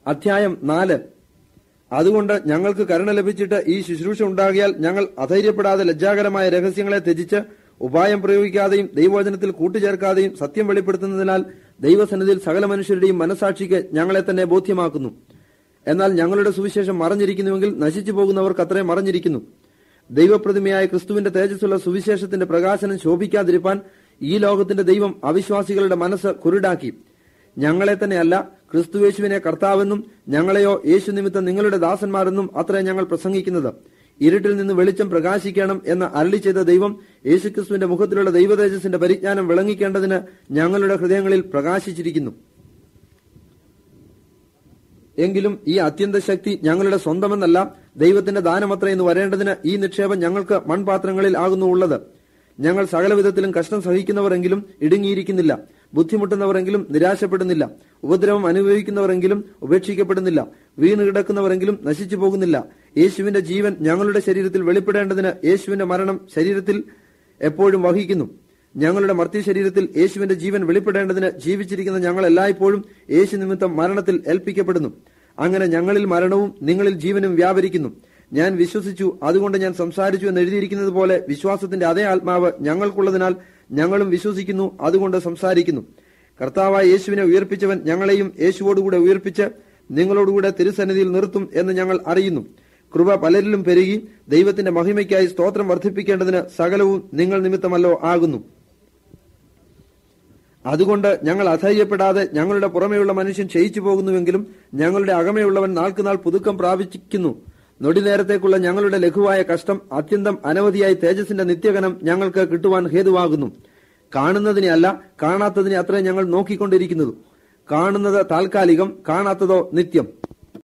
അധ്യായം നാല് അതുകൊണ്ട് ഞങ്ങൾക്ക് കരുണ ലഭിച്ചിട്ട് ഈ ശുശ്രൂഷ ഉണ്ടാകിയാൽ ഞങ്ങൾ അധൈര്യപ്പെടാതെ ലജ്ജാകരമായ രഹസ്യങ്ങളെ ത്യജിച്ച് ഉപായം പ്രയോഗിക്കാതെയും ദൈവവചനത്തിൽ കൂട്ടുചേർക്കാതെയും സത്യം വെളിപ്പെടുത്തുന്നതിനാൽ ദൈവസന്നിധിയിൽ സകല മനുഷ്യരുടെയും മനസാക്ഷിക്ക് ഞങ്ങളെ തന്നെ ബോധ്യമാക്കുന്നു എന്നാൽ ഞങ്ങളുടെ സുവിശേഷം മറഞ്ഞിരിക്കുന്നുവെങ്കിൽ നശിച്ചു പോകുന്നവർക്ക് അത്രയും മറഞ്ഞിരിക്കുന്നു ദൈവപ്രതിമയായ ക്രിസ്തുവിന്റെ തേജസ്സുള്ള സുവിശേഷത്തിന്റെ പ്രകാശനം ശോഭിക്കാതിരിപ്പാൻ ഈ ലോകത്തിന്റെ ദൈവം അവിശ്വാസികളുടെ മനസ്സ് കുരുടാക്കി ഞങ്ങളെ തന്നെയല്ല ക്രിസ്തുവേശുവിനെ കർത്താവെന്നും ഞങ്ങളെയോ യേശു നിമിത്തം നിങ്ങളുടെ ദാസന്മാരെന്നും അത്രേ ഞങ്ങൾ പ്രസംഗിക്കുന്നത് ഇരുട്ടിൽ നിന്ന് വെളിച്ചം പ്രകാശിക്കണം എന്ന് അരളി ചെയ്ത ദൈവം യേശുക്രിസ്തുവിന്റെ മുഖത്തിലുള്ള ദൈവതേജസ്സിന്റെ പരിജ്ഞാനം വിളങ്ങിക്കേണ്ടതിന് ഞങ്ങളുടെ ഹൃദയങ്ങളിൽ പ്രകാശിച്ചിരിക്കുന്നു എങ്കിലും ഈ അത്യന്ത ശക്തി ഞങ്ങളുടെ സ്വന്തമെന്നല്ല ദൈവത്തിന്റെ ദാനമത്ര എന്ന് വരേണ്ടതിന് ഈ നിക്ഷേപം ഞങ്ങൾക്ക് മൺപാത്രങ്ങളിൽ ആകുന്നു ഉള്ളത് ഞങ്ങൾ സകലവിധത്തിലും കഷ്ടം സഹിക്കുന്നവരെങ്കിലും ഇടുങ്ങിയിരിക്കുന്നില്ല ബുദ്ധിമുട്ടുന്നവരെങ്കിലും നിരാശപ്പെടുന്നില്ല ഉപദ്രവം അനുഭവിക്കുന്നവരെങ്കിലും ഉപേക്ഷിക്കപ്പെടുന്നില്ല വീണ് കിടക്കുന്നവരെങ്കിലും നശിച്ചു പോകുന്നില്ല യേശുവിന്റെ ജീവൻ ഞങ്ങളുടെ ശരീരത്തിൽ വെളിപ്പെടേണ്ടതിന് യേശുവിന്റെ മരണം ശരീരത്തിൽ എപ്പോഴും വഹിക്കുന്നു ഞങ്ങളുടെ മർത്യ ശരീരത്തിൽ യേശുവിന്റെ ജീവൻ വെളിപ്പെടേണ്ടതിന് ജീവിച്ചിരിക്കുന്ന ഞങ്ങൾ എല്ലായ്പ്പോഴും യേശു നിമിത്തം മരണത്തിൽ ഏൽപ്പിക്കപ്പെടുന്നു അങ്ങനെ ഞങ്ങളിൽ മരണവും നിങ്ങളിൽ ജീവനും വ്യാപരിക്കുന്നു ഞാൻ വിശ്വസിച്ചു അതുകൊണ്ട് ഞാൻ സംസാരിച്ചു എന്ന് എഴുതിയിരിക്കുന്നത് പോലെ വിശ്വാസത്തിന്റെ അതേ ആത്മാവ് ഞങ്ങൾക്കുള്ളതിനാൽ ഞങ്ങളും വിശ്വസിക്കുന്നു അതുകൊണ്ട് സംസാരിക്കുന്നു കർത്താവായ യേശുവിനെ ഉയർപ്പിച്ചവൻ ഞങ്ങളെയും യേശുവോടുകൂടെ ഉയർപ്പിച്ച് നിങ്ങളോടുകൂടെ തിരുസന്നിധിയിൽ നിർത്തും എന്ന് ഞങ്ങൾ അറിയുന്നു കൃപ പലരിലും പെരുകി ദൈവത്തിന്റെ മഹിമയ്ക്കായി സ്തോത്രം വർദ്ധിപ്പിക്കേണ്ടതിന് സകലവും നിങ്ങൾ നിമിത്തമല്ലോ ആകുന്നു അതുകൊണ്ട് ഞങ്ങൾ അധൈര്യപ്പെടാതെ ഞങ്ങളുടെ പുറമെയുള്ള മനുഷ്യൻ ക്ഷയിച്ചു പോകുന്നുവെങ്കിലും ഞങ്ങളുടെ അകമയുള്ളവൻ നാൾക്കുനാൾ പുതുക്കം പ്രാപിക്കുന്നു നൊടി നേരത്തേക്കുള്ള ഞങ്ങളുടെ ലഘുവായ കഷ്ടം അത്യന്തം അനവധിയായി തേജസ്സിന്റെ നിത്യഗനം ഞങ്ങൾക്ക് കിട്ടുവാൻ ഹേതുവാകുന്നു കാണുന്നതിനെ അല്ല കാണാത്തതിനെ അത്രേ ഞങ്ങൾ നോക്കിക്കൊണ്ടിരിക്കുന്നത് കാണുന്നത് താൽക്കാലികം കാണാത്തതോ നിത്യം